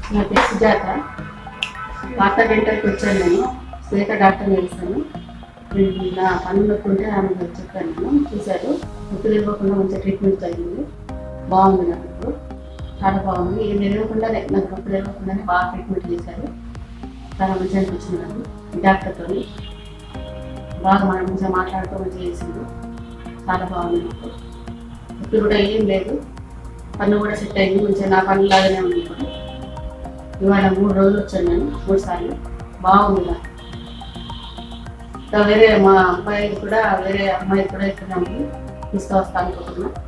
నా పేరు సుజాత వార్తా డెంటల్కి వచ్చాను నేను శ్వేత డాక్టర్ కలిసాను నా పన్ను నొప్పి ఉంటే ఆమె చెప్పాను నేను చూశారు నొప్పి తెలియకుండా మంచిగా ట్రీట్మెంట్ జరిగింది బాగుంది నాకు ఇప్పుడు చాలా బాగుంది ఏం తెలియకుండానే నాకు నొప్పి తెలియకుండానే బాగా ట్రీట్మెంట్ చేశారు చాలా మంచిగా అనిపించింది నాకు ఈ డాక్టర్తో బాగా మనం మంచిగా మాట్లాడుతూ మంచిగా చేసింది చాలా బాగుంది నాకు నొప్పి కూడా ఏం లేదు పన్ను కూడా సెట్ అయింది మంచిగా నా పన్ను లాగానే ఉంది ఇప్పుడు ఇవాళ మూడు రోజులు వచ్చాను నేను మూడు సార్లు బాగుంది నాకు ఇంకా వేరే మా అబ్బాయి కూడా వేరే అమ్మాయి కూడా ఇక్కడ తీసుకొస్తా అనుకుంటున్నా